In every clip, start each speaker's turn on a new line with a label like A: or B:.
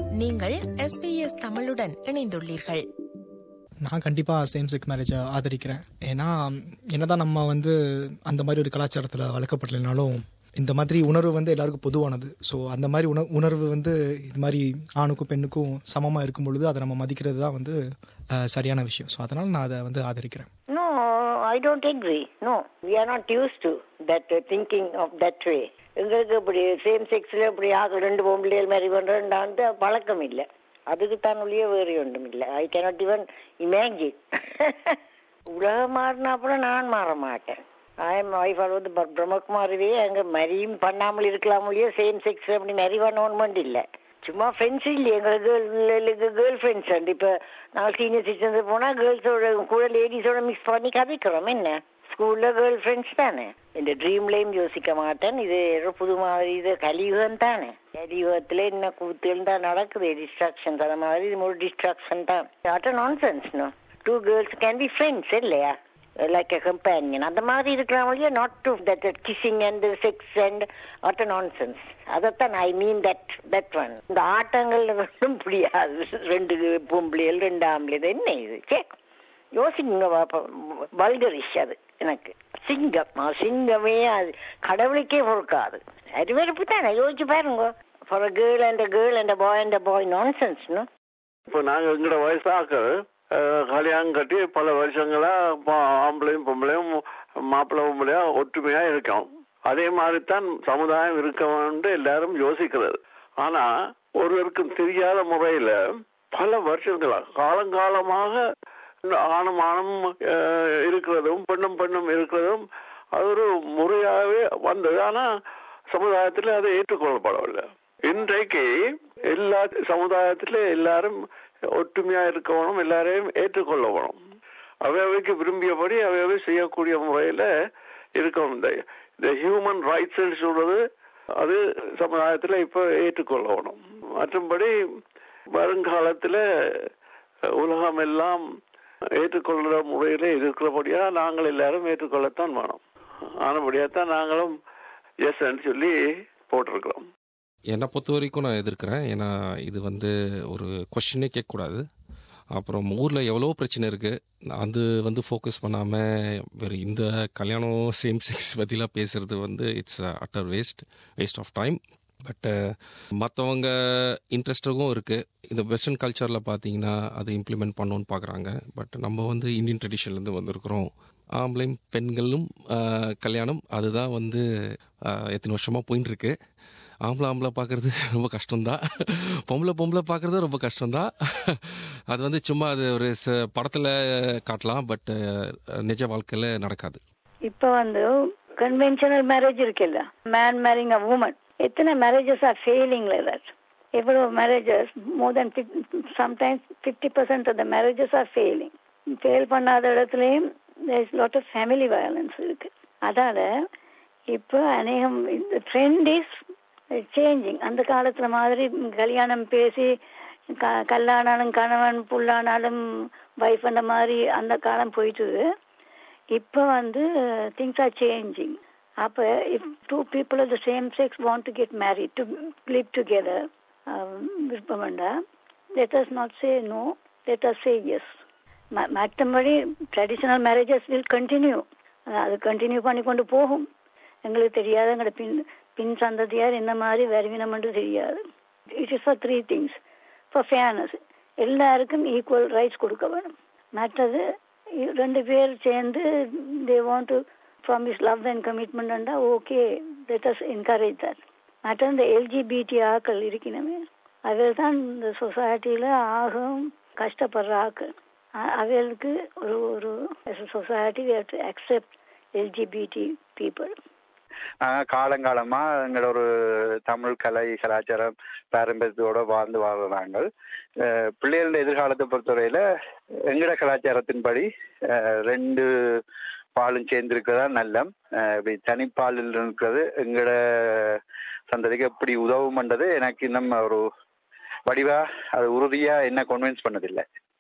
A: நீங்கள் எஸ்பிஎஸ் தமிழுடன் இணைந்துள்ளீர்கள்
B: நான் கண்டிப்பாக சேம் செக் மேரேஜை ஆதரிக்கிறேன் ஏன்னா என்னதான் நம்ம வந்து அந்த மாதிரி ஒரு கலாச்சாரத்தில் வளர்க்கப்படலைனாலும் இந்த மாதிரி உணர்வு வந்து எல்லாருக்கும் பொதுவானது ஸோ அந்த மாதிரி உண உணர்வு வந்து இது மாதிரி ஆணுக்கும் பெண்ணுக்கும் சமமாக இருக்கும் பொழுது அதை நம்ம மதிக்கிறது தான் வந்து அஹ், சரியான விஷயம் ஸோ அதனால் நான் அதை வந்து ஆதரிக்கிறேன்
C: No, I don't agree. No, we are not used to that uh, thinking of that way. எங்களுக்கு இப்படி சேம் செக்ஸில் இப்படி ஆக ரெண்டு பொம்பளைகள் மாதிரி பண்ணுறேன்டான்ட்டு பழக்கம் இல்லை அதுக்கு தான் ஒழிய வேறு ஒன்றும் இல்லை ஐ கேனாட் ஈவன் இமேஜின் உலகம் மாறினா அப்புறம் நான் மாற மாட்டேன் ஐஎம் ஒய்ஃப் வந்து பிரம்மகுமாரவே அங்கே மரியும் பண்ணாமல் இருக்கலாம் ஒழிய சேம் செக்ஸ் அப்படி மரி பண்ணணும்னு இல்லை சும்மா ஃப்ரெண்ட்ஸ் இல்லையே எங்களுக்கு கேர்ள் ஃப்ரெண்ட்ஸ் உண்டு இப்போ நாங்கள் சீனியர் சிட்டிசன்ஸ் போனால் கேர்ள்ஸோட கூட லேடிஸோட மிக்ஸ் பண்ணி கதைக்கிறோம் என்ன ஸ்கூலில் கேர்ள் ஃப்ரெண்ட்ஸ் தானே இந்த ட்ரீம்லையும் யோசிக்க மாட்டேன் இது ஏதோ புது மாதிரி இது கலியுகம் தானே கலியுகத்தில் என்ன கூத்துகள் தான் நடக்குது டிஸ்ட்ராக்ஷன்ஸ் அந்த மாதிரி இது ஒரு டிஸ்ட்ராக்ஷன் தான் utter nonsense no two girls can be friends இல்லையா லைக் எ கம்பேனியன் அந்த மாதிரி இருக்கிறவங்களே not to that kissing and sex and utter nonsense அதைத்தான் I mean that that one இந்த ஆட்டங்கள்ல மட்டும் முடியாது ரெண்டு பொம்பளைகள் ரெண்டு ஆம்பளை என்ன இது சே யோசிங்க வல்கரிஷ் அது எனக்கு சிங்கம் ஆ, சிங்கமே அது கடவுளுக்கே பொறுக்காது அது வெறுப்பு தானே யோசிச்சு பாருங்க for a girl and girl and boy and boy nonsense no
D: இப்போ நாங்கள் எங்களோட வயசாக்கள் அஹ், கல்யாணம் கட்டி பல வருஷங்களா பா- ஆம்பளையும் பொம்பளையும் மாப்பிள்ளை பொம்பளையா ஒற்றுமையா இருக்கோம் அதே மாதிரி தான் சமுதாயம் இருக்க வேண்டும் எல்லாரும் யோசிக்கிறது ஆனா ஒருவருக்கும் தெரியாத முறையில பல வருஷங்களா காலங்காலமாக இந்த ஆணும் ஆணும் அஹ், இருக்கிறதும் பெண்ணும் பெண்ணும் இருக்கிறதும் அது ஒரு முறையாகவே வந்தது ஆனா சமுதாயத்தில் அது ஏற்றுக்கொள்ளப்படவில்லை இன்றைக்கு எல்லா சமுதாயத்திலும் எல்லாரும் ஒற்றுமையா இருக்கணும் எல்லாரையும் ஏற்றுக்கொள்ளணும் அவையவைக்கு விரும்பியபடி அவையவை செய்யக்கூடிய முறையில இருக்கணும் இந்த இந்த ஹியூமன் ரைட்ஸ் சொல்றது அது சமுதாயத்துல இப்ப ஏற்றுக்கொள்ளணும் மற்றும்படி வருங்காலத்துல உலகம் எல்லாம் ஏற்றுக்கொள்கிற முறையில இருக்கிறபடியா நாங்கள் எல்லாரும் ஏற்றுக்கொள்ளத்தான் வேணும் ஆனபடியாத்தான் நாங்களும் எஸ் சொல்லி போட்டிருக்கிறோம்
E: என்னை பொறுத்த வரைக்கும் நான் எதிர்க்கிறேன் ஏன்னா இது வந்து ஒரு கொஷினே கேட்கக்கூடாது அப்புறம் ஊரில் எவ்வளோ பிரச்சனை இருக்குது அது வந்து ஃபோக்கஸ் பண்ணாமல் வேறு இந்த கல்யாணம் சேம் செக்ஸ் பற்றிலாம் பேசுகிறது வந்து it's utter waste waste of time but மற்றவங்க இன்ட்ரெஸ்டாகவும் இருக்குது இந்த வெஸ்டர்ன் கல்ச்சரில் பார்த்தீங்கன்னா அதை இம்ப்ளிமெண்ட் பண்ணணும்னு பார்க்குறாங்க பட் நம்ம வந்து இந்தியன் ட்ரெடிஷன்லேருந்து வந்திருக்கிறோம் ஆம்பளையும் பெண்களும் ஆஹ், கல்யாணம் அதுதான் வந்து ஆஹ், எத்தனை வருஷமாக போயின்னு இருக்கு ஆம்பளை ஆம்பளை பார்க்குறது ரொம்ப கஷ்டம்தான் பொம்பளை பொம்பளை பார்க்குறது ரொம்ப கஷ்டம்தான் அது வந்து சும்மா அது ஒரு ச படத்தில் காட்டலாம் பட் நிஜ வாழ்க்கையில் நடக்காது
F: இப்போ வந்து கன்வென்ஷனல் மேரேஜ் இருக்குல்ல மேன் மேரிங் அ உமன் எத்தனை மேரேஜஸ் ஆர் ஃபெயிலிங் தட் எவ்வளோ marriages more than sometimes fifty percent of the marriages are failing fail பண்ணாத இடத்துலையும் is lot of family violence இருக்கு அதால இப்போ அநேகம் இந்த ட்ரெண்ட் இஸ் சேஞ்சிங் அந்த காலத்துல மாதிரி கல்யாணம் பேசி க- கல்லானாலும் கணவன் புல்லானாலும் வைஃப் அந்த மாதிரி அந்த காலம் போயிட்டு இப்போ வந்து திங்ஸ் ஆர் சேஞ்சிங் அப்போ if two people of the same sex want to get married to live together விருப்பம் வேண்டாம் let us not say no let us say yes மற்றபடி ட்ரெடிஷனல் மேரேஜஸ் வில் கண்டினியூ அது கண்டினியூ பண்ணி கொண்டு போகும் எங்களுக்கு தெரியாது எங்களோட பின் பின் சந்ததியார் என்ன மாதிரி வருவினம்னு தெரியாது it is for three things for fairness எல்லாருக்கும் ஈக்குவல் ரைட்ஸ் கொடுக்க வேணும் மற்றது இ- ரெண்டு பேர் சேர்ந்து they want to promise love and கமிட்மெண்ட்டா okay let us encourage that மற்ற இந்த எல்ஜிபிடி ஆக்கள் இருக்கணுமே அவைகள் தான் இந்த சொசைட்டியில் ஆகும் கஷ்டப்படுற ஆக்கள் அ- அவைகளுக்கு ஒரு ஒரு society to accept LGBT people
G: நாங்கள் காலங்காலமா எங்களோட ஒரு தமிழ் கலை கலாச்சாரம் பாரம்பரியத்தோட வாழ்ந்து வாழ்ற நாங்கள் அஹ் பிள்ளைகளோட எதிர்காலத்தை பொறுத்தவரையில எங்களோட கலாச்சாரத்தின்படி அஹ் ரெண்டு பாலும் சேர்ந்து இருக்கிறதா நல்லம் அஹ் இப்படி தனிப்பாலில் இருக்கிறது எங்களோட சந்ததிக்கு எப்படி உதவும்ன்றது எனக்கு இன்னும் ஒரு வடிவா அது உறுதியா என்ன கன்வின்ஸ் பண்ணதில்லை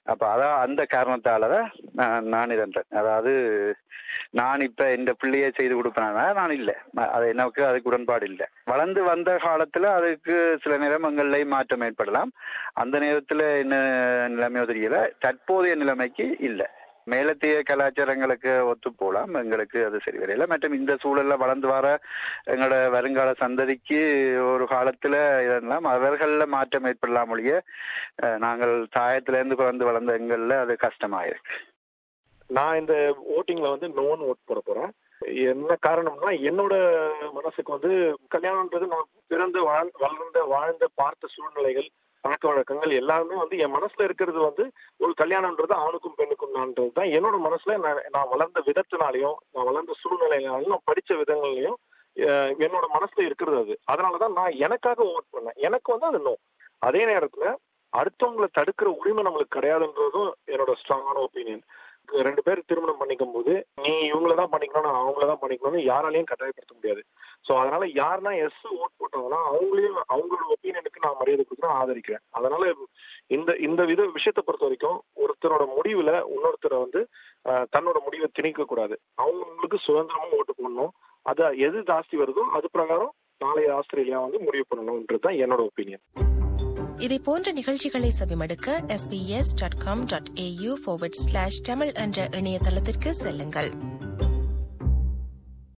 G: அப்ப அதான் அந்த காரணத்தால தான் நான் நான் இதன்றேன் அதாவது நான் இப்ப இந்த பிள்ளையை செய்து கொடுப்பேனா நான் இல்லை அது எனக்கு அதுக்கு உடன்பாடு இல்லை வளர்ந்து வந்த காலத்துல அதுக்கு சில நிலைமங்கள்லையும் மாற்றம் ஏற்படலாம் அந்த நேரத்துல என்ன நிலைமையோ தெரியல தற்போதைய நிலைமைக்கு இல்லை மேலத்திய கலாச்சாரங்களுக்கு ஒத்து போகலாம் எங்களுக்கு அது சரி வரையில மற்றும் இந்த சூழல்ல வளர்ந்து வர எங்களோட வருங்கால சந்ததிக்கு ஒரு காலத்துல இதெல்லாம் அவர்கள்ல மாற்றம் ஏற்படலாம் ஒழிய அஹ், நாங்கள் தாயத்துல இருந்து பிறந்து வளர்ந்த எங்கள்ல அது கஷ்டமாயிருக்கு
H: நான் இந்த ஓட்டிங்ல வந்து நோன் ஓட் போட போறேன் என்ன காரணம்னா என்னோட மனசுக்கு வந்து கல்யாணம்ன்றது நான் பிறந்து வாழ் வளர்ந்த வாழ்ந்த பார்த்த சூழ்நிலைகள் பழக்க வழக்கங்கள் எல்லாமே வந்து என் மனசுல இருக்கிறது வந்து ஒரு கல்யாணம்ன்றது ஆணுக்கும் பெண்ணுக்கும் தான்ன்றது தான் என்னோட மனசுல நான் நான் வளர்ந்த விதத்தினாலையும் நான் வளர்ந்த சூழ்நிலைகளாலையும் நான் படிச்ச விதங்கள்லையும் அஹ், என்னோட மனசுல இருக்கிறது அது அதனாலதான் நான் எனக்காக ஓட் பண்ணேன் எனக்கு வந்து அது நோ அதே நேரத்துல அடுத்தவங்களை தடுக்கிற உரிமை நம்மளுக்கு கிடையாதுன்றதும் என்னோட ஸ்ட்ராங்கான ஒப்பீனியன் ரெண்டு பேர் திருமணம் பண்ணிக்கும் போது நீ இவங்கள தான் பண்ணிக்கணும் நான் அவங்கள தான் பண்ணிக்கணும்னு யாராலையும் கட்டாயப்படுத்த முடியாது சோ அதனால யாருன்னா எஸ் ஓட் போட்டாங்கன்னா அவங்களையும் அவங்களோட ஒப்பீனியனுக்கு நான் மரியாதை கொடுத்து நான் ஆதரிக்கிறேன் அதனால இந்த இந்த வித விஷயத்தை பொறுத்த வரைக்கும் ஒருத்தரோட முடிவுல இன்னொருத்தரை வந்து அஹ், தன்னோட முடிவை திணிக்க கூடாது அவங்களுக்கு சுதந்திரமும் ஓட்டு போடணும் அது எது ஜாஸ்தி வருதோ அது பிரகாரம் நாளைய ஆஸ்திரேலியா வந்து முடிவு பண்ணணும்ன்றது தான் என்னோட ஒப்பீனியன்
A: இதை போன்ற நிகழ்ச்சிகளை செவிமடுக்க sbs.com.au forward slash தமிழ் என்ற இணையதளத்திற்கு செல்லுங்கள்